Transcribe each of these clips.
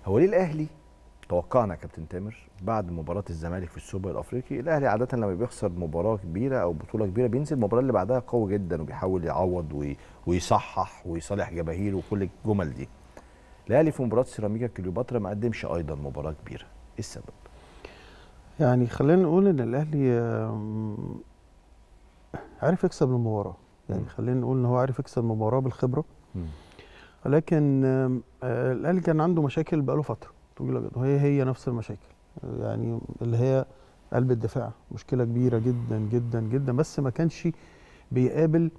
هو ليه الاهلي توقعنا يا كابتن تامر بعد مباراه الزمالك في السوبر الافريقي الاهلي عاده لما بيخسر مباراه كبيره او بطوله كبيره بينزل المباراه اللي بعدها قوي جدا وبيحاول يعوض وي- ويصحح ويصالح جماهيره وكل الجمل دي الاهلي في مباراه سيراميكا كليوباترا ما قدمش ايضا مباراه كبيره ايه السبب يعني خلينا نقول ان الاهلي آم، عرف يكسب المباراه يعني مم. خلينا نقول ان هو عرف يكسب المباراه بالخبره ولكن آم، آه، الاهلي كان عنده مشاكل بقاله فتره طويله جدا وهي هي نفس المشاكل يعني اللي هي قلب الدفاع مشكله كبيره جدا جدا جدا بس ما كانش بيقابل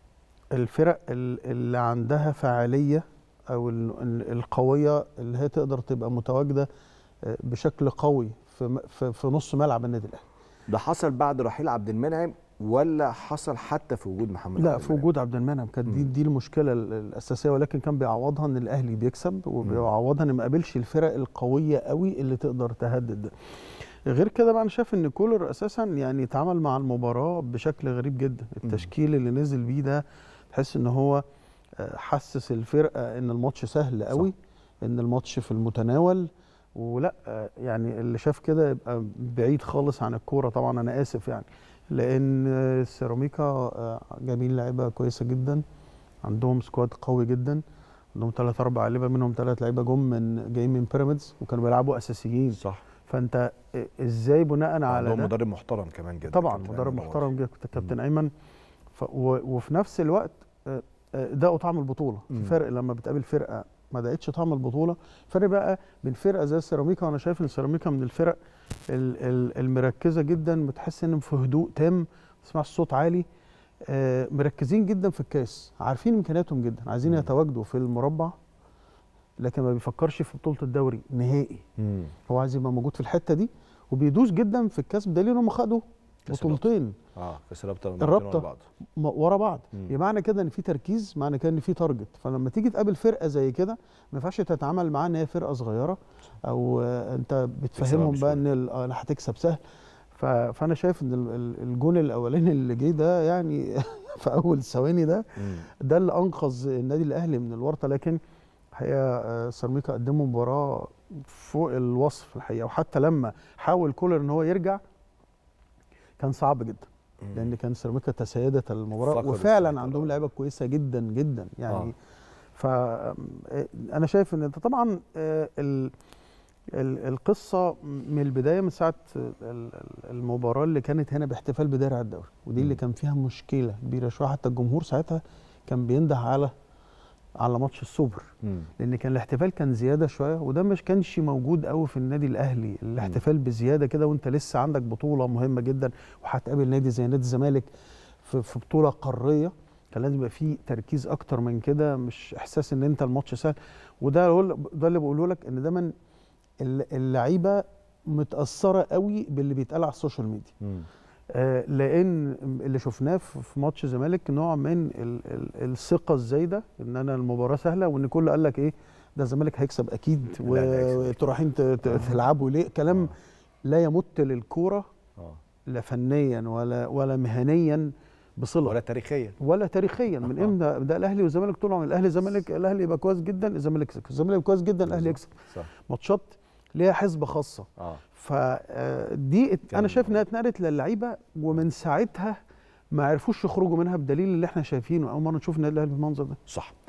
الفرق ال- اللي عندها فعاليه او ال- ال- القويه اللي هي تقدر تبقى متواجده آه، بشكل قوي في م- في في نص ملعب النادي الاهلي ده حصل بعد رحيل عبد المنعم ولا حصل حتى في وجود محمد لا عبد في المنعم؟ وجود عبد المنعم كانت دي مم. دي المشكله ال- الاساسيه ولكن كان بيعوضها ان الاهلي بيكسب وبيعوضها ان ما قابلش الفرق القويه قوي اللي تقدر تهدد ده. غير كده بقى انا شايف ان كولر اساسا يعني اتعامل مع المباراه بشكل غريب جدا التشكيل اللي نزل بيه ده تحس ان هو آه، حسس الفرقه ان الماتش سهل قوي ان الماتش في المتناول ولا آه، يعني اللي شاف كده يبقى بعيد خالص عن الكوره طبعا انا اسف يعني لان آه، سيراميكا آه، جايبين لعيبه كويسه جدا عندهم سكواد قوي جدا عندهم ثلاث اربع لعيبه منهم ثلاث لعيبه جم من جايين من بيراميدز وكانوا بيلعبوا اساسيين صح فانت آه، ازاي بناء على عندهم ده مدرب محترم كمان جدا طبعا كابتن مدرب أيمن محترم نواطي. جدا كابتن ايمن ف و وفي نفس الوقت آه، آه، دقوا طعم البطوله مم. في فرق لما بتقابل فرقه ما دقتش طعم البطوله فرق بقى بين فرقه زي سيراميكا وانا شايف ان سيراميكا من الفرق ال- ال- المركزه جدا بتحس انهم في هدوء تام ما تسمعش صوت عالي آه، مركزين جدا في الكاس عارفين امكانياتهم جدا عايزين مم. يتواجدوا في المربع لكن ما بيفكرش في بطوله الدوري نهائي مم. هو عايز يبقى موجود في الحته دي وبيدوس جدا في الكاس بدليل انهم خدوا كأس بطولتين اه كاس الرابطه الرابطة. بعض م- ورا بعض مم. يبقى معنى كده ان في تركيز معنى كده ان في تارجت فلما تيجي تقابل فرقه زي كده ما ينفعش تتعامل معاها ان هي فرقه صغيره او آه، انت بتفهمهم بقى ان ال- آه، لا هتكسب سهل ف- فانا شايف ان ال- ال- الجون الاولاني اللي جه ده يعني في اول ثواني ده مم. ده اللي انقذ النادي الاهلي من الورطه لكن الحقيقه آه، سيراميكا قدموا مباراه فوق الوصف الحقيقه وحتى لما حاول كولر ان هو يرجع كان صعب جدا مم. لان كان سيراميكا تسيدت المباراه فقد وفعلا السيطرة. عندهم لعيبه كويسه جدا جدا يعني آه. ف انا شايف ان ده طبعا آه، ال- ال- القصه من البدايه من ساعه ال- ال- المباراه اللي كانت هنا باحتفال بدرع الدوري ودي اللي مم. كان فيها مشكله كبيره شويه حتى الجمهور ساعتها كان بينده على على ماتش السوبر مم. لان كان الاحتفال كان زياده شويه وده مش كانش موجود قوي في النادي الاهلي الاحتفال بزياده كده وانت لسه عندك بطوله مهمه جدا وهتقابل نادي زي نادي الزمالك في, في بطوله قاريه كان لازم يبقى فيه تركيز اكتر من كده مش احساس ان انت الماتش سهل وده أقول- ده اللي بقوله لك ان دايما الل- اللعيبه متاثره قوي باللي بيتقال على السوشيال ميديا مم. آه، لان اللي شفناه في في ماتش الزمالك نوع من ال ال الثقه الزايده ان انا المباراه سهله وان كل قال لك ايه ده الزمالك هيكسب اكيد لا، ده هيكسب وانتوا رايحين ت- ت- تلعبوا ليه كلام آه. لا يمت للكوره اه لا فنيا ولا ولا مهنيا بصله ولا ولا, تاريخيا ولا تاريخيا من آه. امتى ده الاهلي والزمالك طول عمر الاهلي الزمالك الاهلي يبقى كويس جدا الزمالك يكسب الزمالك يبقى كويس جدا الاهلي يكسب صح ماتشات ليها حسبه خاصه اه فدي كان- انا شايف انها اتنقلت للعيبه ومن ساعتها ما عرفوش يخرجوا منها بدليل اللي احنا شايفينه اول مره نشوف النادي الاهلي بالمنظر ده صح